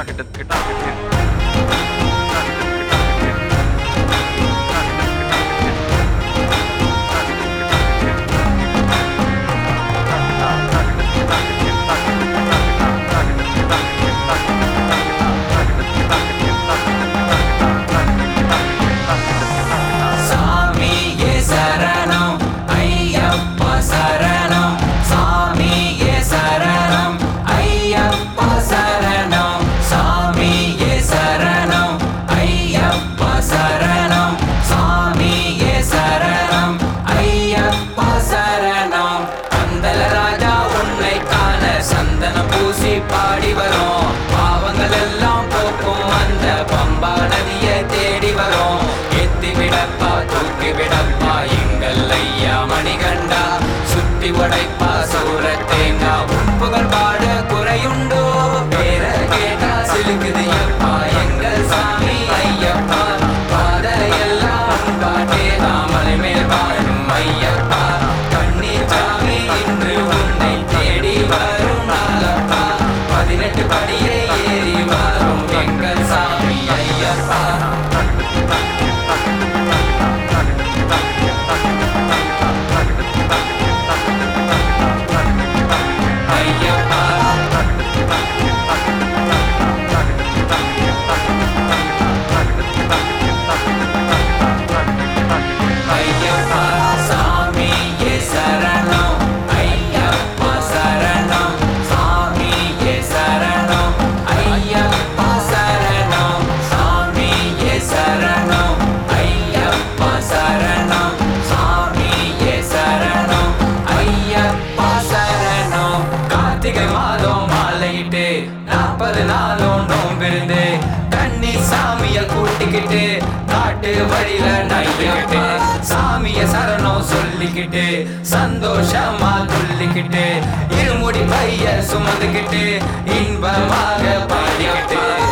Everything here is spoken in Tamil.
சாமியே சரணம் ஐயப்பா சரணம் சாமியே சரணம் ஐயப்பா சரணம் சாமியே சரணம் ஐயப்பா சரணம் சாமியே சரணம் ஐயப்பா சரணம் கந்தல ராஜா உன்னை காண சந்தனம் பூசி பாடி வரும் பாவங்கள் எல்லாம் போக்கும் அந்த பம்பா நதியை தேடி வரும் எத்தி விடப்பா தூக்கி விடப்பா எங்கள் ஐயா மணிகண்டா சுத்தி உடைப்பா சூரத்தேங்கா உன் புகழ் பாட குறையுண்டோ பேர கேட்டா சிலுக்குது எப்பா எங்கள் சாமி ஐயப்பா பாதையெல்லாம் காட்டே தாமலை மேல் வாழும் ஐயப்பா கண்ணீர் சாமி இன்று உன்னை தேடி வரும் நாளப்பா பதினெட்டு படியே ஏறி வரும் எங்கள் சாமி ஐயப்பா ஐயப்பா ஐயப்பா சாமியே சரணம் ஐயப்பா சரணம் சாமியே சரணம் ஐயப்பா சரணம் சாமியே சரணம் ஐயப்பா சரணம் சாமியே சரணம் ஐயப்பா சரணம் கார்த்திகை மாதம் மாலையிட்டு நாற்பது நாளும் நோம்பிருந்து தண்ணி சாமிய கூட்டிக்கிட்டு காட்டு வழியில நைக்கிட்டு சாமிய சரணம் சொல்லிக்கிட்டு சந்தோஷமா துள்ளிக்கிட்டு இருமுடி பைய சுமந்துக்கிட்டு இன்பமாக பாடிக்கிட்டு